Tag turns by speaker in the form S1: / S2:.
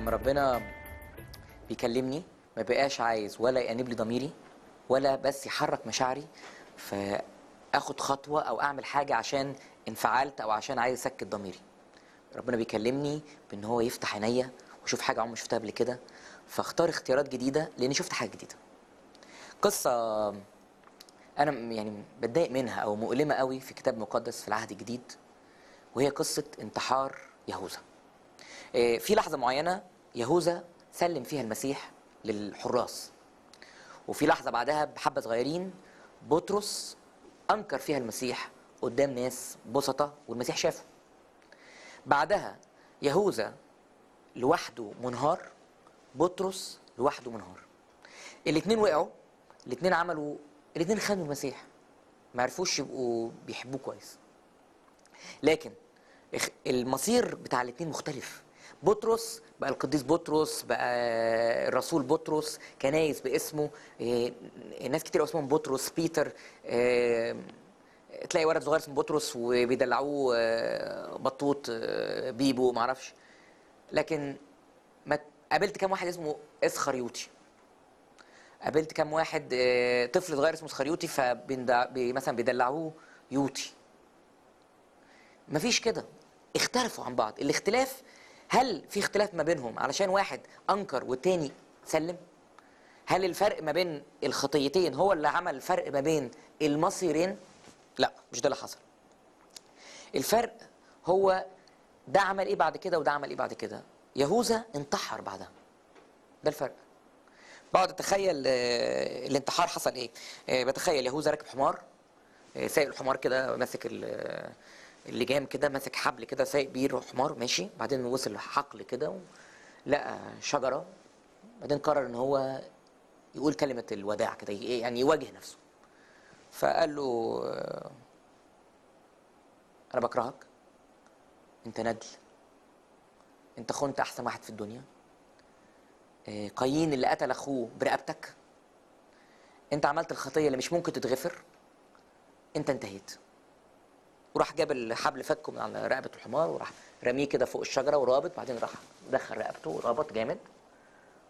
S1: لما ربنا بيكلمني ما بقاش عايز ولا يأنب لي ضميري ولا بس يحرك مشاعري فاخد خطوه او اعمل حاجه عشان انفعلت او عشان عايز اسكت ضميري ربنا بيكلمني بان هو يفتح عينيا واشوف حاجه عمري ما شفتها قبل كده فاختار اختيارات جديده لاني شفت حاجه جديده قصه انا م- يعني بتضايق منها او مؤلمه قوي في كتاب مقدس في العهد الجديد وهي قصه انتحار يهوذا إيه، في لحظه معينه يهوذا سلم فيها المسيح للحراس وفي لحظه بعدها بحبه صغيرين بطرس انكر فيها المسيح قدام ناس بسطة والمسيح شافه بعدها يهوذا لوحده منهار بطرس لوحده منهار الاثنين وقعوا الاثنين عملوا الاثنين خانوا المسيح ما عرفوش يبقوا بيحبوه كويس لكن اخ- المصير بتاع الاثنين مختلف بطرس بقى القديس بطرس بقى الرسول بطرس كنايس باسمه إيه، ناس كتير أوي اسمهم بطرس بيتر إيه، تلاقي ولد صغير اسمه بطرس وبيدلعوه آه، بطوط آه، بيبو معرفش لكن ما قابلت كام واحد اسمه اسخريوطي قابلت كام واحد آه، طفل صغير اسمه اسخريوطي فمثلا بيدلعوه يوطي مفيش كده اختلفوا عن بعض الاختلاف هل في اختلاف ما بينهم علشان واحد انكر والتاني سلم هل الفرق ما بين الخطيتين هو اللي عمل الفرق ما بين المصيرين لا مش ده اللي حصل الفرق هو ده عمل ايه بعد كده وده عمل ايه بعد كده يهوذا انتحر بعدها ده الفرق بقعد اتخيل آه، الانتحار حصل ايه آه، بتخيل يهوذا راكب حمار آه، سايق الحمار كده ماسك ال- آه، اللجام كده ماسك حبل كده سايق بيه حمار ماشي بعدين وصل حقل كده لقى شجره بعدين قرر ان هو يقول كلمه الوداع كده ي- يعني يواجه نفسه فقال له آه، انا بكرهك انت ندل انت خنت احسن واحد في الدنيا آه، قايين اللي قتل اخوه برقبتك انت عملت الخطيه اللي مش ممكن تتغفر انت انتهيت وراح جاب الحبل فكه من على رقبه الحمار وراح رميه كده فوق الشجره ورابط بعدين راح دخل رقبته ورابط جامد